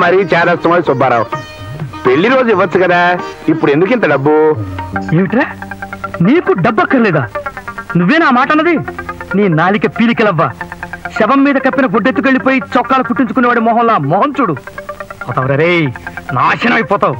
మరీ చేదస్తమో సుబ్బారావు పెళ్లి రోజు ఇవ్వచ్చు కదా ఇప్పుడు ఎందుకు ఇంత డబ్బు ఏమిట్రా నీకు డబ్బక్కర్లేదా నువ్వే నా మాట అన్నది నీ నాలిక పీలికలవ్వా శవం మీద కప్పిన గుడ్డెత్తుకెళ్ళిపోయి చొక్కాలు కుట్టించుకునేవాడి మొహంలా మొహం చూడు పోతావు రే నాశనం అయిపోతావు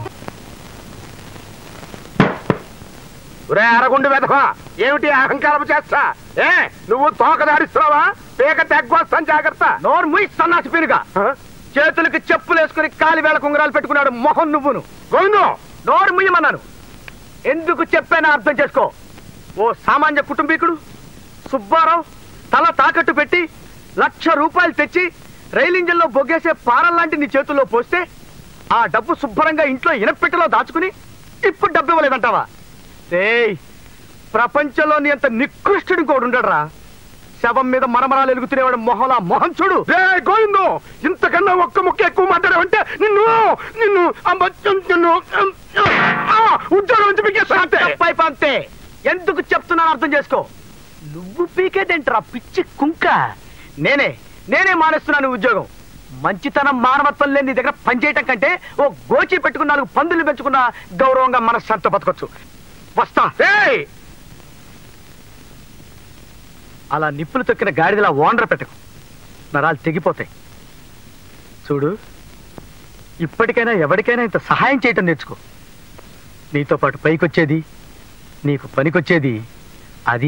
ఒరే అరగుండు వెధవా ఏమిటి అహంకారం చేస్తా ఏ నువ్వు తోక దాడిస్తున్నావా పేక తెగ్గొస్తాను జాగ్రత్త నోరు ముయి సన్నాసి పీనుగా ఆ? చేతులకి చెప్పులు వేసుకుని కాలి వేళ కుంగరాలు పెట్టుకున్నాడు మొహం నువ్వును గోవిందు నోరు ముయ్యమన్నాను ఎందుకు చెప్పానో అర్థం చేసుకో ఓ సామాన్య కుటుంబీకుడు సుబ్బారావు తల తాకట్టు పెట్టి లక్ష రూపాయలు తెచ్చి రైలు ఇంజన్లో బొగ్గేసే పారల్లాంటి నీ చేతుల్లో పోస్తే ఆ డబ్బు శుభ్రంగా ఇంట్లో ఇనపెట్టెలో దాచుకుని ఇప్పుడు డబ్బు ఇవ్వలేదంటావా ఏయ్ ప్రపంచంలోని అంత నికృష్టుడు ఇంకోడు ఉండడరా శవం మీద మరమరాలు ఎలుగుతునేవాడు మొహలా మొహం చూడు రే గోవిందు ఇంతకన్నా ఒక్క ముక్క ఎక్కువ మాట్లాడావంటే నిన్ను నిన్ను అమ్మచ్చం నిన్ను ఆ, ఉద్యోగం నుంచి పీకేస్తా అంతే తప్పై పంతే ఎందుకు చెప్తున్నాను అర్థం చేసుకో నువ్వు పీకేదేంట్రా పిచ్చి కుంక నేనే నేనే మానేస్తున్నాను ఈ ఉద్యోగం మంచితనం మానవత్వం లేని నీ దగ్గర పనిచేయటం కంటే ఓ గోచి పెట్టుకున్న నాలుగు పందులు పెంచుకున్న గౌరవంగా మనశ్శాంత బతకొచ్చు వస్తా ఏయ్ అలా నిప్పులు తొక్కిన గాడిదలా ఓండ్ర పెట్టకు నరాలు తెగిపోతాయి చూడు ఇప్పటికైనా ఎవరికైనా ఇంత సహాయం చేయటం నేర్చుకో నీతో పాటు పైకొచ్చేది నీకు పనికొచ్చేది అది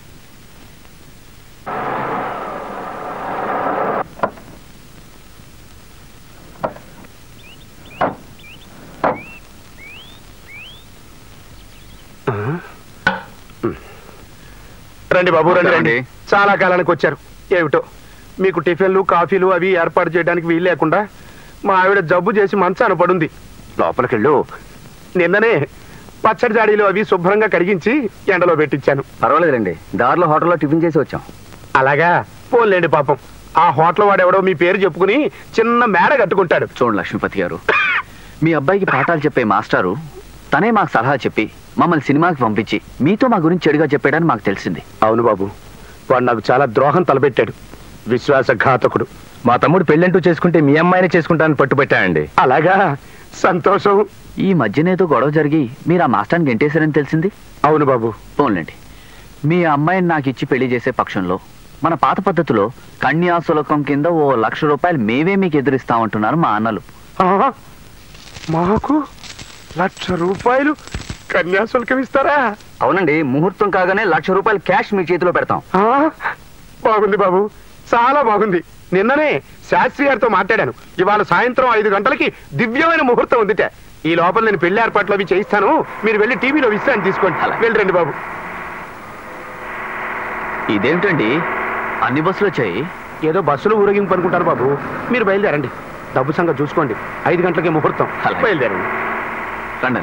రండి బాబు రండి రండి రండి. చాలా కాలానికి వచ్చారు ఏమిటో మీకు టిఫిన్లు కాఫీలు అవి ఏర్పాటు చేయడానికి వీలు లేకుండా మా ఆవిడ జబ్బు చేసి మంచాన పడుంది లోపలికెళ్ళు నిన్ననే పచ్చడి జాడీలు అవి శుభ్రంగా కడిగించి ఎండలో పెట్టించాను పర్వాలేదండి దారిలో హోటల్లో టిఫిన్ చేసి వచ్చాం అలాగా పోలేండి పాపం ఆ హోటల్ వాడెవడో మీ పేరు చెప్పుకుని చిన్న మేడ కట్టుకుంటాడు చూడండి లక్ష్మీపతి గారు మీ అబ్బాయికి పాఠాలు చెప్పే మాస్టారు తనే మాకు సలహా చెప్పి మమ్మల్ని సినిమాకి పంపించి మీతో మా గురించి చెడుగా చెప్పాడని మాకు తెలిసింది అవును బాబు వాడు నాకు చాలా ద్రోహం తలపెట్టాడు విశ్వాసఘాతకుడు మా తమ్ముడు పెళ్ళంటూ చేసుకుంటే మీ అమ్మాయినే చేసుకుంటానని పట్టుబట్టానండి అలాగా సంతోషం ఈ మధ్యనేదో గొడవ జరిగి మీరు ఆ మాస్టర్ని గెంటేశారని తెలిసింది అవును బాబు పోన్లేండి మీ అమ్మాయిని నాకు ఇచ్చి పెళ్లి చేసే పక్షంలో మన పాత పద్ధతిలో కన్యాశులకం కింద ఓ లక్ష రూపాయలు మేమే మీకు ఎదురిస్తామంటున్నారు మా అన్నలు ఆ, మాకు లక్ష రూపాయలు కన్యాశుల్కం ఇస్తారా అవునండి ముహూర్తం కాగానే లక్ష రూపాయలు క్యాష్ మీ చేతిలో పెడతాం ఆ, బాగుంది బాబు చాలా బాగుంది నిన్ననే శాస్త్రి గారితో మాట్లాడాను ఇవాళ సాయంత్రం ఐదు గంటలకి దివ్యమైన ముహూర్తం ఉందిట ఈ లోపల నేను పెళ్లి ఏర్పాట్లు అవి చేయిస్తాను మీరు వెళ్ళి టీవీలో విశ్రాంతి తీసుకోండి అలాగే. వెళ్ళి రండి బాబు ఇదేమిటండి అన్ని బస్సులు వచ్చాయి ఏదో బస్సులో ఊరేగింపు అనుకుంటారు బాబు మీరు బయలుదేరండి డబ్బు సంగతి చూసుకోండి ఐదు గంటలకి ముహూర్తం అలాగే. బయలుదేరండి రండి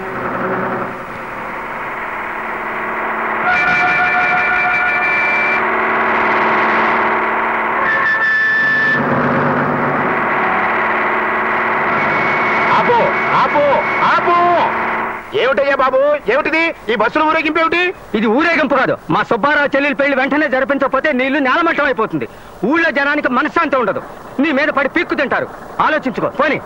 ఆపు ఆపు ఆపు ఏమిటయ్యా బాబు ఏమిటిది ఈ బస్సులో ఊరేగింపు ఏమిటి ఇది ఊరేగింపు కాదు మా సుబ్బారావు చెల్లెలు పెళ్లి వెంటనే జరిపించకపోతే నీళ్లు నేలమట్టం అయిపోతుంది ఊళ్ళో జనానికి మనశ్శాంతి ఉండదు నీ మీద పడి పిక్కు తింటారు ఆలోచించుకో పోనీ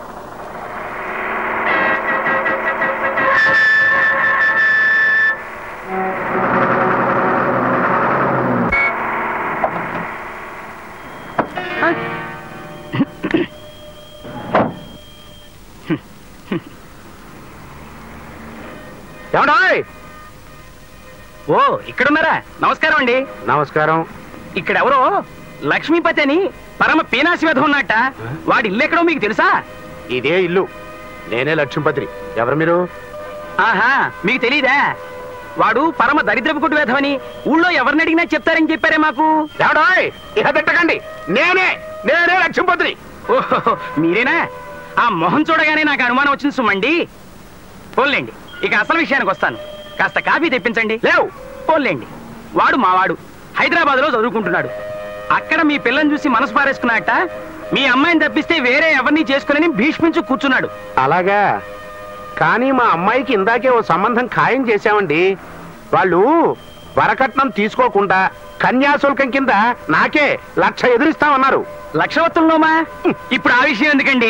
ఏమండాయ్ ఓ ఇక్కడున్నారా నమస్కారం అండి నమస్కారం ఇక్కడ ఎవరో లక్ష్మీపతి అని పరమ పీనాసి మీద ఉన్నట్ట వాడి ఇల్లు ఎక్కడో మీకు తెలుసా ఇదే ఇల్లు నేనే లక్ష్మీపత్రి ఎవరు మీరు ఆహా మీకు తెలీదా వాడు పరమ దరిద్రపు కుటుంబ వేధమని ఊళ్ళో ఎవరిని అడిగినా చెప్తారని చెప్పారే మాకు ఏమండాయ్ ఇహ తిట్టకండి నేనే నేనే లక్ష్మీపత్రి ఓహో మీరేనా ఆ మొహం చూడగానే నాకు అనుమానం వచ్చింది సుమండి పోన్లేండి ఇక అసలు విషయానికి వస్తాను కాస్త కాఫీ తెప్పించండి లేవు పోన్లేండి వాడు మావాడు హైదరాబాద్ లో చదువుకుంటున్నాడు అక్కడ మీ పిల్లని చూసి మనసు పారేసుకున్నట్ట మీ అమ్మాయిని తప్పిస్తే వేరే ఎవరిని చేసుకుని భీష్మించు కూర్చున్నాడు అలాగా కానీ మా అమ్మాయికి ఇందాకే ఓ సంబంధం ఖాయం చేశామండి వాళ్ళు వరకట్నం తీసుకోకుండా కన్యాశుల్కం కింద నాకే లక్ష ఎదురిస్తామన్నారు లక్షవత్తుల్లోమా ఇప్పుడు ఆ విషయం ఎందుకండి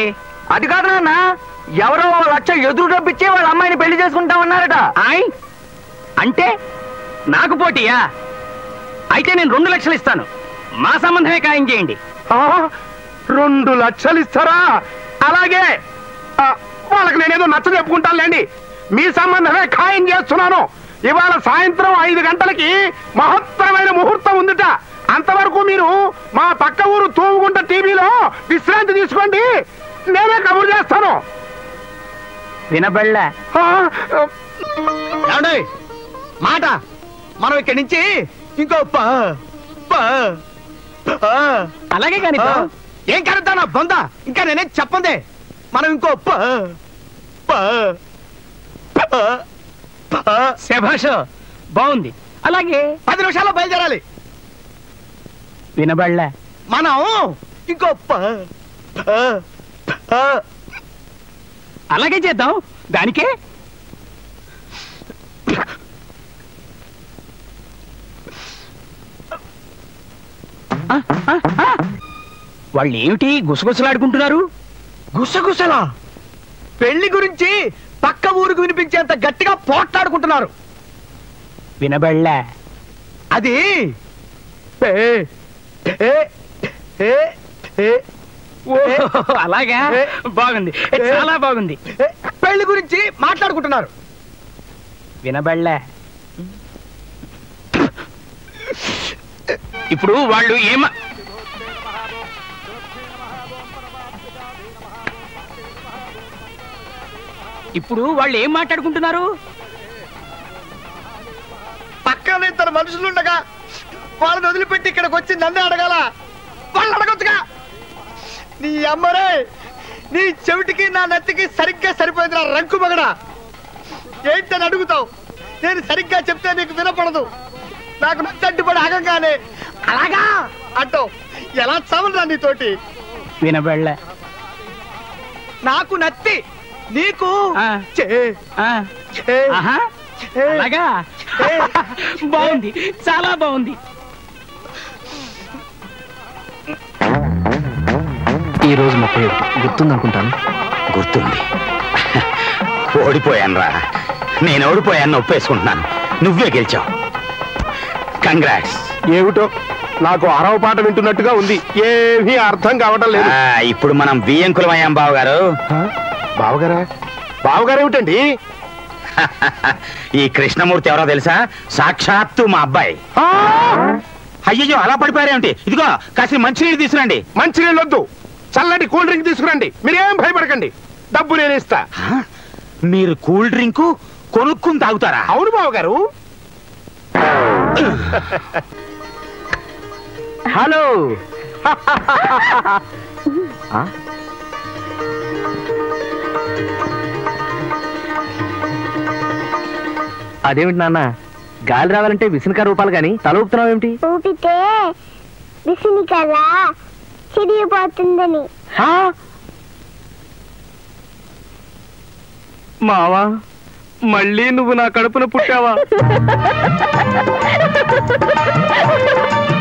అది కాదు నాన్న ఎవరో ఓ లక్ష ఎదురు డబ్బిచ్చి వాళ్ళ అమ్మాయిని పెళ్లి చేసుకుంటామన్నారట ఆయ్ అంటే నాకు పోటీయా అయితే నేను రెండు లక్షలు ఇస్తాను మా సంబంధమే ఖాయం చేయండి ఆ, రెండు లక్షలు ఇస్తారా అలాగే ఆ, వాళ్ళకి నేనేదో నచ్చ చెప్పుకుంటానులేండి మీ సంబంధమే ఖాయం చేస్తున్నాను ఇవాళ సాయంత్రం ఐదు గంటలకి మహత్తరమైన ముహూర్తం ఉందిట అంతవరకు మీరు మా పక్క ఊరు తూముగుంట టీవీలో విశ్రాంతి తీసుకోండి నేనే కబురు చేస్తాను వినబళ్ళ ఆ, ఆ, ఏమండి మాట మనం ఇక్కడి నుంచి ఇంకో ప ప ప. అలాగే కానీ ఆ. ఏం కలుద్దా నా బొంద ఇంకా నేనేం చెప్పందే మనం ఇంకో ప ప ప ప. శభాష బాగుంది అలాగే పది నిమిషాల్లో బయలుదేరాలి వినబడలే మనం ఇంకో ప ప ప. అలాగే చేద్దాం దానికే వాళ్ళు ఏమిటి గుసగుసలాడుకుంటున్నారు గుసగుసలా పెళ్లి గురించి పక్క ఊరికి వినిపించేంత గట్టిగా పోట్లాడుకుంటున్నారు వినబడలే అది ఏ, ఏ, ఏ, ఏ, అలాగా బాగుంది చాలా బాగుంది పెళ్లి గురించి మాట్లాడుకుంటున్నారు వినబడలే ఇప్పుడు వాళ్ళు ఏమ ఇప్పుడు వాళ్ళు ఏం మాట్లాడుకుంటున్నారు పక్కన ఇద్దరు మనుషులుండగా వాళ్ళని వదిలిపెట్టి ఇక్కడికి వచ్చి నన్నే అడగాల వాళ్ళు అడగొచ్చుగా నీ అమ్మరే నీ చెవిటికి నా నెత్తికి సరిగ్గా సరిపోయింది నా రంకు మగడా ఏంటని అడుగుతావు నేను సరిగ్గా చెప్తే నీకు వినపడదు నాకు నచ్చడ్డుపడి ఆగంగానే అలాగా అంటావు ఎలా చావనరా నీతోటి వినబడలే నాకు నత్తి నీకు చే చే అలాగా బాగుంది చాలా బాగుంది ఈ రోజు ముప్పై గుర్తుంది అనుకుంటాను గుర్తుంది ఓడిపోయానురా నేను ఓడిపోయాను ఒప్పేసుకుంటున్నాను నువ్వే గెలిచావు కంగ్రాట్స్ ఏమిటో నాకు అరవ పాట వింటున్నట్టుగా ఉంది ఏమీ అర్థం కావటం లేదు ఇప్పుడు మనం బియ్యంకులం అయ్యాం బావ గారు బావగారా బావగారు ఏమిటండి ఈ కృష్ణమూర్తి ఎవరో తెలుసా సాక్షాత్తు మా అబ్బాయి ఆ! అయ్యో అలా పడిపోయారేమిటి ఇదిగో కాసిన మంచినీళ్ళు తీసుకురండి మంచినీళ్ళు వద్దు చల్లటి కూల్ డ్రింక్ తీసుకురండి మీరేం భయపడకండి డబ్బు నేను ఇస్తా హ? మీరు కూల్ డ్రింక్ కొనుక్కుని తాగుతారా అవును బావగారు హలో అదేమిటి నాన్న గాలి రావాలంటే విసునక రూపాలు కానీ తల ఊపుతున్నావు ఏమిటి ఊపితే విసిని కదా చిరిగిపోతుందని మావా మళ్ళీ నువ్వు నా కడుపున పుట్టావా